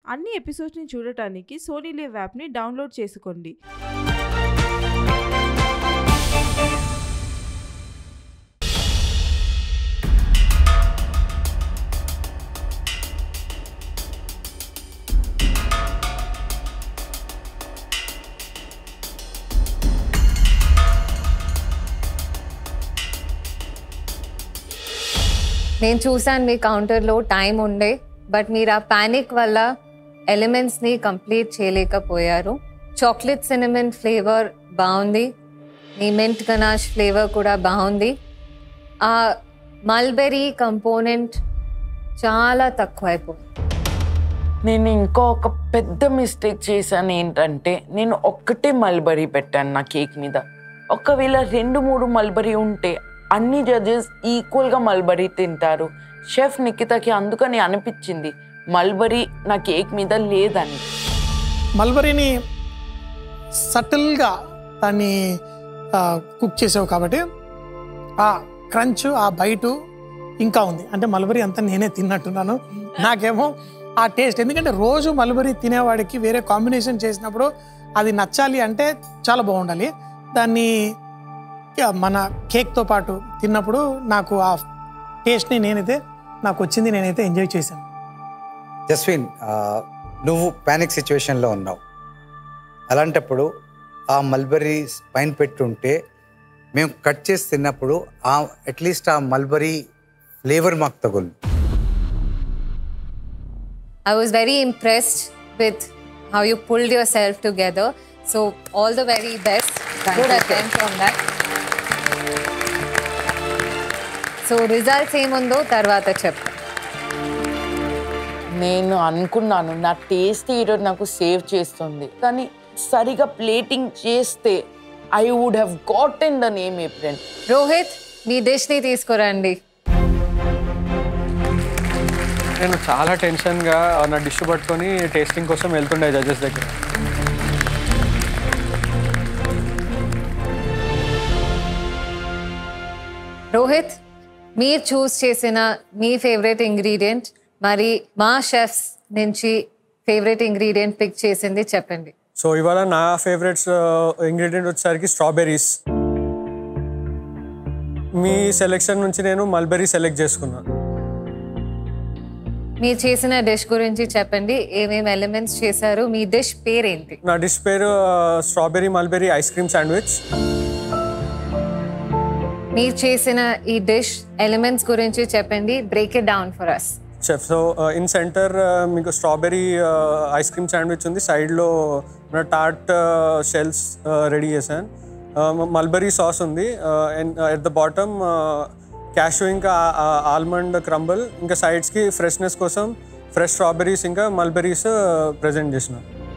అన్ని ఎపిసోడ్స్ని చూడటానికి Sony live యాప్ని డౌన్లోడ్ చేసుకోండి నేను చూసాను మీ కౌంటర్లో టైం ఉండే బట్ మీరు ఆ ప్యానిక్ వల్ల ఎలిమెంట్స్ని కంప్లీట్ చేయలేకపోయారు చాక్లెట్ సినిమన్ ఫ్లేవర్ బాగుంది మీ మెంట్ గనాష్ ఫ్లేవర్ కూడా బాగుంది ఆ మల్బెరీ కంపోనెంట్ చాలా తక్కువ అయిపోయింది నేను ఇంకో ఒక పెద్ద మిస్టేక్ చేశాను ఏంటంటే నేను ఒక్కటే మల్బరీ పెట్టాను నా కేక్ మీద ఒకవేళ రెండు మూడు మల్బరీ ఉంటే అన్ని జడ్జెస్ ఈక్వల్గా మల్బరీ తింటారు షెఫ్ నిఖితకి అందుకని అనిపించింది మల్బరీ నా కేక్ మీద లేదని మల్బరీని సటిల్గా దాన్ని ఆ, కుక్ చేసావు కాబట్టి ఆ క్రంచ్ ఆ బైటు ఇంకా ఉంది అంటే మల్బరీ అంతా నేనే తిన్నట్టున్నాను నాకేమో ఆ టేస్ట్ ఎందుకంటే రోజు మల్బరీ తినేవాడికి వేరే కాంబినేషన్ చేసినప్పుడు అది నచ్చాలి అంటే చాలా బాగుండాలి దాన్ని ఇక మన కేక్తో పాటు తిన్నప్పుడు నాకు ఆ టేస్ట్ని నేనైతే నాకు వచ్చింది నేనైతే ఎంజాయ్ చేశాను జస్విన్ ఆ, నువ్వు ప్యానిక్ సిచ్యువేషన్లో ఉన్నావు అలాంటప్పుడు ఆ మల్బరీ పైన పెట్టుంటే మేము కట్ చేసి తిన్నప్పుడు ఆ అట్లీస్ట్ ఆ మల్బరీ ఫ్లేవర్ మాకు తగులు I was very impressed with how you pulled yourself together. So, all the very best. Good attempt on that. So results ఏముందో తర్వాత చెప్తా నేను అనుకున్నాను నా టేస్ట్ ఈరోజు నాకు సేవ్ చేస్తుంది కానీ సరిగా ప్లేటింగ్ చేస్తే I would have got in the name April Rohit మీ డిష్ని తీసుకురండి నేను చాలా టెన్షన్గా నా డిష్ పట్టుకొని టేస్టింగ్ కోసం వెళ్తుండే జడ్జెస్ దగ్గర రోహిత్ మీరు చూస్ చేసిన మీ ఫేవరెట్ ఇంగ్రీడియంట్ మరి మా షెఫ్స్ నుంచి ఫేవరెట్ ఇంగ్రీడియంట్ పిక్ చేసింది చెప్పండి సో ఇవాళ నా ఫేవరెట్స్ ఇంగ్రీడియంట్ వచ్చేసరికి స్ట్రాబెర్రీస్ మీ సెలెక్షన్ నుంచి నేను మల్బెరీ సెలెక్ట్ చేసుకున్నాను మీరు చేసిన డిష్ గురించి చెప్పండి ఏమేమి ఎలిమెంట్స్ చేశారు మీ డిష్ పేరేంటి నా డిష్ పేరు strawberry mulberry ice cream sandwich మీరు చేసిన ఈ డిష్ ఎలిమెంట్స్ గురించి చెప్పండి break it down for us chef so in centre మీకు స్ట్రాబెరీ ఐస్ క్రీమ్ శాండ్విచ్ ఉంది సైడ్లో నా టార్ట్ షెల్స్ రెడీ చేశాను మల్బరీ సాస్ ఉంది ఎట్ ద బాటమ్ క్యాషు ఇంకా ఆల్మండ్ క్రంబల్ ఇంకా సైడ్స్కి ఫ్రెష్నెస్ కోసం ఫ్రెష్ స్ట్రాబెరీస్ ఇంకా మల్బెరీస్ ప్రజెంట్ చేసిన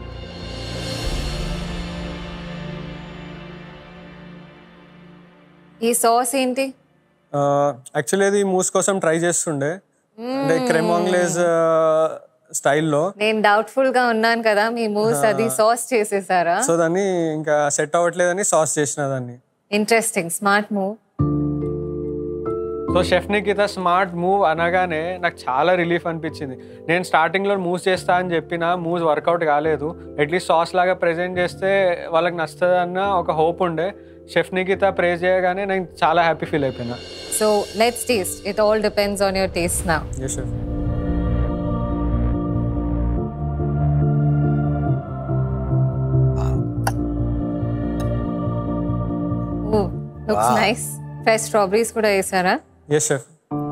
ఈ సాస్ ఏంటి యాక్చువల్లీ అది మూస్ కోసం ట్రై చేస్తుండే అంటే క్రెమాంగ్లేజ్ స్టైల్లో నేను డౌట్ఫుల్ గా ఉన్నాను కదా మీ మూస్ అది సాస్ చేసేసారా సో దాన్ని ఇంకా సెట్ అవ్వట్లేదని సాస్ చేసిన దాన్ని interesting smart move so chef Nikita smart move అనగానే నాకు చాలా రిలీఫ్ అనిపించింది నేను స్టార్టింగ్లో మూవ్స్ చేస్తా అని చెప్పిన మూవ్స్ వర్కౌట్ కాలేదు అట్లీస్ట్ సాస్ లాగా ప్రెజెంట్ చేస్తే వాళ్ళకి నచ్చుతుంది అన్న ఒక హోప్ ఉండే షెఫ్ నికిత ప్రేజ్ చేయగానే నేను చాలా హ్యాపీ ఫీల్ అయిపోయినా so let's taste it all depends on your taste నా yes chef looks nice fresh strawberries కూడా వేసారా ఎస్ షెఫ్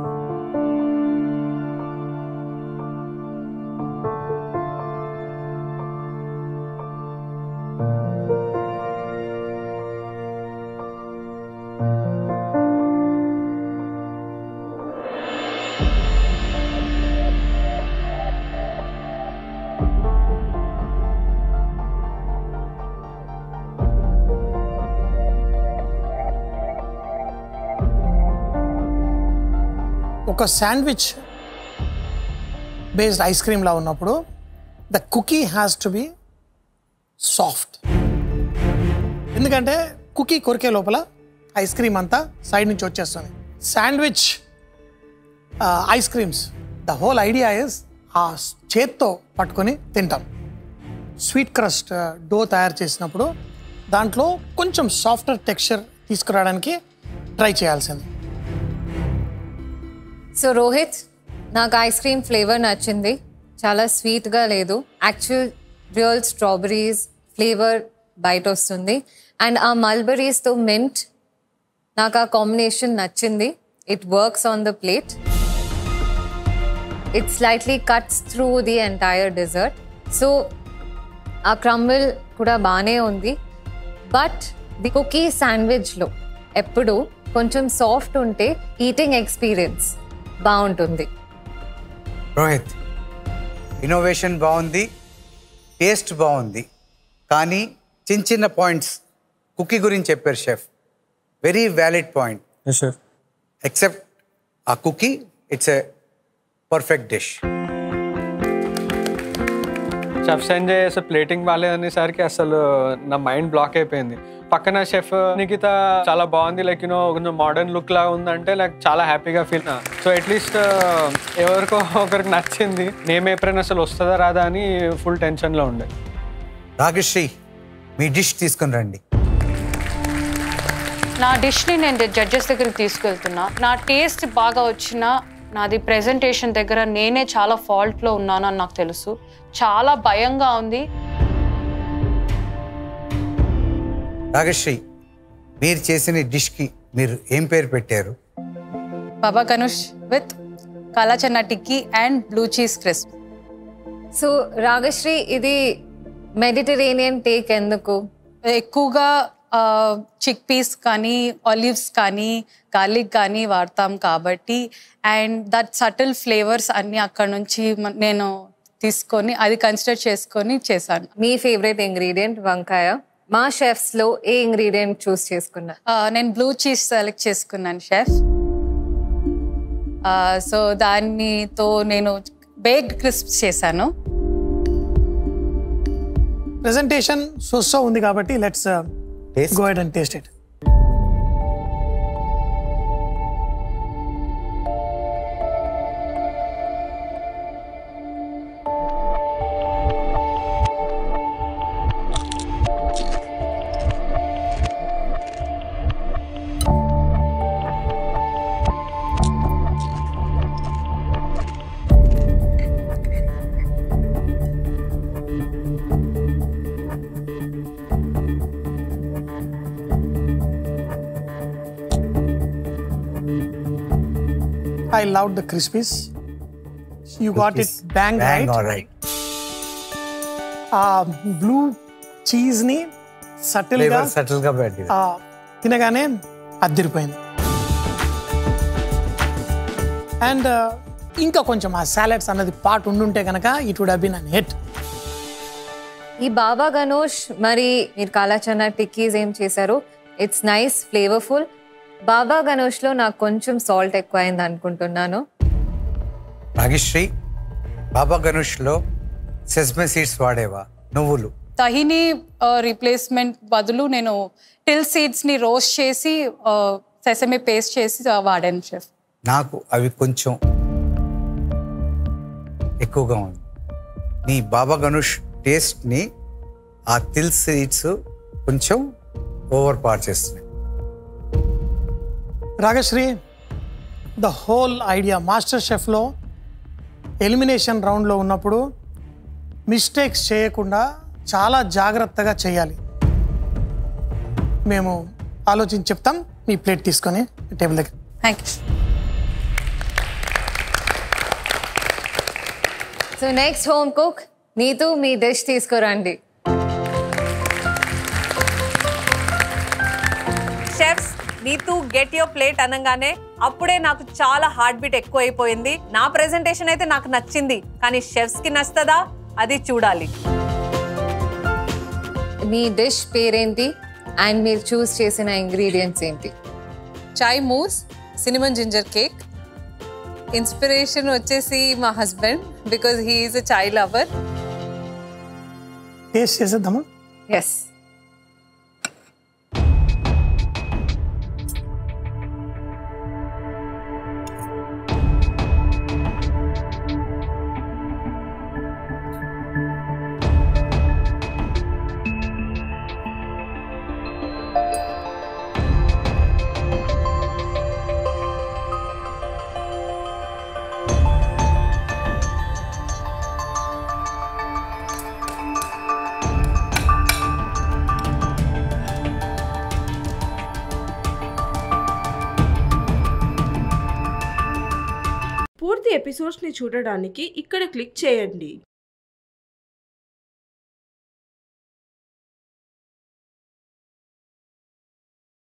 ఒక శాండ్విచ్ బేస్డ్ ఐస్ క్రీమ్లా ఉన్నప్పుడు the cookie has to be soft ఎందుకంటే కుకీ కొరికే లోపల ఐస్ క్రీమ్ అంతా సైడ్ నుంచి వచ్చేస్తుంది sandwich ice creams the whole idea is ఆ చేత్తో పట్టుకొని తింటాం స్వీట్ క్రస్ట్ డో తయారు చేసినప్పుడు దాంట్లో కొంచెం సాఫ్ట్వేర్ టెక్స్చర్ తీసుకురావడానికి ట్రై చేయాల్సింది సో రోహిత్ నాకు ఐస్ క్రీమ్ ఫ్లేవర్ నచ్చింది చాలా స్వీట్గా లేదు యాక్చువల్ రియల్ స్ట్రాబెరీస్ ఫ్లేవర్ బయట వస్తుంది అండ్ ఆ మల్బరీస్తో మింట్ నాకు ఆ కాంబినేషన్ నచ్చింది it works on the plate it slightly cuts through the entire dessert so ఆ క్రంబుల్ కూడా బాగానే ఉంది బట్ ది కుకీ శాండ్విచ్లో ఎప్పుడు కొంచెం సాఫ్ట్ ఉంటే ఈటింగ్ ఎక్స్పీరియన్స్ బాగుంటుంది రోహిత్ ఇన్నోవేషన్ బాగుంది టేస్ట్ బాగుంది కానీ చిన్న చిన్న పాయింట్స్ కుకీ గురించి చెప్పారు chef very valid point yes chef except ఆ cookie it's a perfect dish chef Sanjay అసలు ప్లేటింగ్ బాగాలేదనేసరికి అసలు నా మైండ్ బ్లాక్ అయిపోయింది పక్కన షెఫ్ నిఖిత చాలా బాగుంది లైక్ యూనో కొంచెం మోడర్న్ లుక్ లా ఉందంటే నాకు చాలా హ్యాపీగా ఫీల్ సో అట్లీస్ట్ ఎవరికో ఒకరికి నచ్చింది నేమ్ ఎప్పుడైనా అసలు వస్తుందా రాదా అని ఫుల్ టెన్షన్లో ఉండే రాగశ్రీ మీ డిష్ తీసుకుని రండి నా డిష్ని నేను జడ్జెస్ దగ్గరికి తీసుకెళ్తున్నా నా టేస్ట్ బాగా వచ్చినా నాది ప్రెజెంటేషన్ దగ్గర నేనే చాలా ఫాల్ట్లో ఉన్నాను అని నాకు తెలుసు చాలా భయంగా ఉంది రాగశ్రీ మీరు చేసిన డిష్కి మీరు ఏం పేరు పెట్టారు బాబా ganoush with kala chana tikki and blue cheese crisp so Ragashree ఇది మెడిటరేనియన్ టేక్ ఎందుకు ఎక్కువగా చిక్ పీస్ కానీ ఆలివ్స్ కానీ గార్లిక్ కానీ వాడతాం కాబట్టి అండ్ దట్ సటిల్ ఫ్లేవర్స్ అన్నీ అక్కడ నుంచి మ- నేను తీసుకొని అది కన్సిడర్ చేసుకొని చేశాను మీ ఫేవరెట్ ఇంగ్రీడియంట్ వంకాయ మా షెఫ్స్లో ఏ ఇంగ్రీడియంట్ చూస్ చేసుకున్నారు ఆ, నేను బ్లూ చీజ్ సెలెక్ట్ చేసుకున్నాను షెఫ్ సో దానితో నేను బేక్డ్ క్రిస్ప్ చేశాను ప్రెజెంటేషన్ సో సో ఉంది కాబట్టి let's Taste? Go ahead and taste it I love the crispies you got it bang bang right all right ఆ బ్లూ చీజ్ ని subtle గా flavour subtle గా పెట్టి ఆ, తినగానే అద్దిరిపోయింది అండ్ ఇంకా కొంచెం ఆ సాలెడ్స్ అన్నది పార్ట్ ఉండుంటే కనుక it would been an hit ఈ బాబా గణోష్ మరి మీరు కాలాచనా టిక్కీస్ ఏం చేశారు ఇట్స్ నైస్ ఫ్లేవర్ఫుల్ బాబా గణోష్లో నాకు కొంచెం సాల్ట్ ఎక్కువైంది అనుకుంటున్నాను రాగశ్రీ బాబా గణేష్లో సెస్మే సీడ్స్ వాడేవా నువ్వులు తహిని రీప్లేస్మెంట్ బదులు నేను టిల్ సీడ్స్ని రోస్ట్ చేసి సెసమే పేస్ట్ చేసి ఆ, వాడాను షెఫ్ నాకు అవి కొంచెం ఎక్కువగా ఉంది నీ బాబా గణేష్ టేస్ట్ని ఆ తిల్ సీడ్స్ కొంచెం ఓవర్ పార్ చేస్తున్నాయి Ragashree the whole idea master షెఫ్లో ఎలిమినేషన్ రౌండ్లో ఉన్నప్పుడు మిస్టేక్స్ చేయకుండా చాలా జాగ్రత్తగా చేయాలి మేము ఆలోచించి చెప్తాం మీ ప్లేట్ తీసుకొని టేబుల్ దగ్గర thank you so next home cook Neetu మీ డిష్ తీసుకురండి chefs Neetu get your plate అనగానే అప్పుడే నాకు చాలా హార్ట్ బీట్ ఎక్కువ అయిపోయింది నా ప్రెజెంటేషన్ అయితే నాకు నచ్చింది కానీ షెఫ్స్ కి నచ్చుతుందా అది చూడాలి మీ డిష్ పేరేంటి అండ్ మీరు చూస్ చేసిన ఇంగ్రీడియంట్స్ ఏంటి chai mousse cinnamon ginger cake inspiration వచ్చేసి మా husband because he's a chai lover taste చేసేద్దామా ఎస్ పూర్తి ఎపిసోడ్స్ని చూడడానికి ఇక్కడ క్లిక్ చేయండి